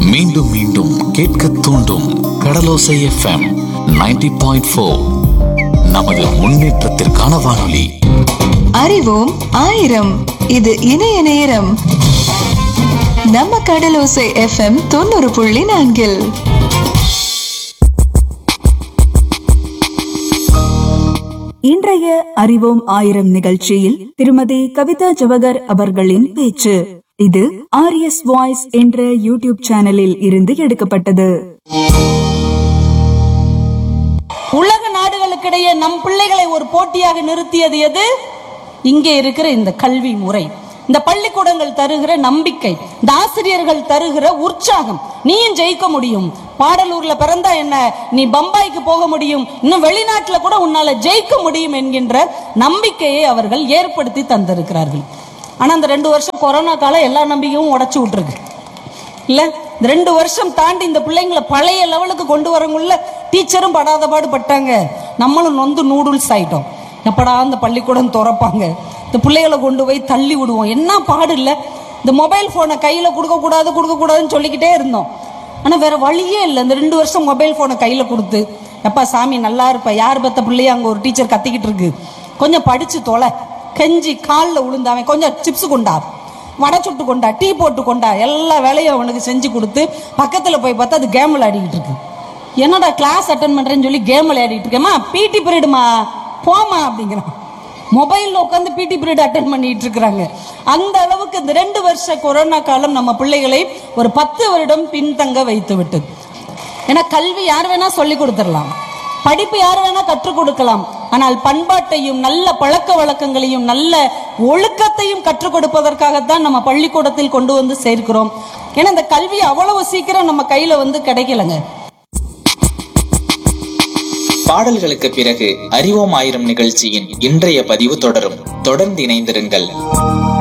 மீண்டும் மீண்டும் கேட்க தூண்டும் கடலோசை எஃப்எம் 90.4 பாயிண்ட் ஃபோர் நமது முன்னேற்றத்திற்கான வானொலி அறிவோம் ஆயிரம் இது இணைய நேரம் நம்ம கடலோசை எஃப்எம் தொண்ணூறு புள்ளி நான்கில் இன்றைய அறிவோம் ஆயிரம் நிகழ்ச்சியில் திருமதி கவிதா ஜவகர் அவர்களின் பேச்சு இது ஆர்எஸ் வாய்ஸ் என்ற யூடியூப் சேனலில் இருந்து எடுக்கப்பட்டது உலக நாடுகளுக்கிடையே நம் பிள்ளைகளை ஒரு போட்டியாக நிறுத்தியது எது இங்கே இருக்கிற இந்த கல்வி முறை இந்த பள்ளிக்கூடங்கள் தருகிற நம்பிக்கை இந்த ஆசிரியர்கள் தருகிற உற்சாகம் நீயும் ஜெயிக்க முடியும் பாடலூர்ல பிறந்தா என்ன நீ பம்பாய்க்கு போக முடியும் இன்னும் வெளிநாட்டுல கூட உன்னால ஜெயிக்க முடியும் என்கின்ற நம்பிக்கையை அவர்கள் ஏற்படுத்தி தந்திருக்கிறார்கள் ஆனா அந்த ரெண்டு வருஷம் கொரோனா காலம் எல்லா நம்பிக்கையும் உடைச்சு விட்டுருக்கு இல்ல இந்த ரெண்டு வருஷம் தாண்டி இந்த பிள்ளைங்களை பழைய லெவலுக்கு கொண்டு வரங்குள்ள டீச்சரும் படாத பாடு பட்டாங்க நம்மளும் நொந்து நூடுல்ஸ் ஆயிட்டோம் எப்படா அந்த பள்ளிக்கூடம் திறப்பாங்க இந்த பிள்ளைகளை கொண்டு போய் தள்ளி விடுவோம் என்ன பாடு இல்ல இந்த மொபைல் போனை கையில கொடுக்க கூடாது கொடுக்க கூடாதுன்னு சொல்லிக்கிட்டே இருந்தோம் ஆனா வேற வழியே இல்லை இந்த ரெண்டு வருஷம் மொபைல் போனை கையில கொடுத்து எப்பா சாமி நல்லா இருப்ப யார் பெத்த பிள்ளைய அங்க ஒரு டீச்சர் கத்திக்கிட்டு இருக்கு கொஞ்சம் படிச்சு தொலை கெஞ்சி காலில் விழுந்தாவன் கொஞ்சம் சிப்ஸ் கொண்டா வடை சுட்டு கொண்டா டீ போட்டு கொண்டா எல்லா வேலையும் அவனுக்கு செஞ்சு கொடுத்து பக்கத்துல போய் பார்த்தா அது கேம் விளையாடிக்கிட்டு இருக்கு என்னடா கிளாஸ் அட்டன் பண்றேன்னு சொல்லி கேம் விளையாடிட்டு இருக்கேம்மா பிடி பீரியடுமா போமா அப்படிங்கிறான் மொபைல்ல உட்காந்து பிடி பீரியட் அட்டன் பண்ணிட்டு இருக்கிறாங்க அந்த அளவுக்கு இந்த ரெண்டு வருஷ கொரோனா காலம் நம்ம பிள்ளைகளை ஒரு பத்து வருடம் பின்தங்க வைத்து விட்டது ஏன்னா கல்வி யார் வேணா சொல்லி கொடுத்துடலாம் படிப்பு யார் வேணா கற்றுக் கொடுக்கலாம் ஆனால் பண்பாட்டையும் நல்ல பழக்க வழக்கங்களையும் நல்ல ஒழுக்கத்தையும் கற்றுக் கொடுப்பதற்காகத்தான் நம்ம பள்ளிக்கூடத்தில் கொண்டு வந்து சேர்க்கிறோம் ஏன்னா இந்த கல்வி அவ்வளவு சீக்கிரம் நம்ம கையில வந்து கிடைக்கலங்க பாடல்களுக்கு பிறகு அறிவோம் ஆயிரம் நிகழ்ச்சியின் இன்றைய பதிவு தொடரும் தொடர்ந்து இணைந்திருங்கள்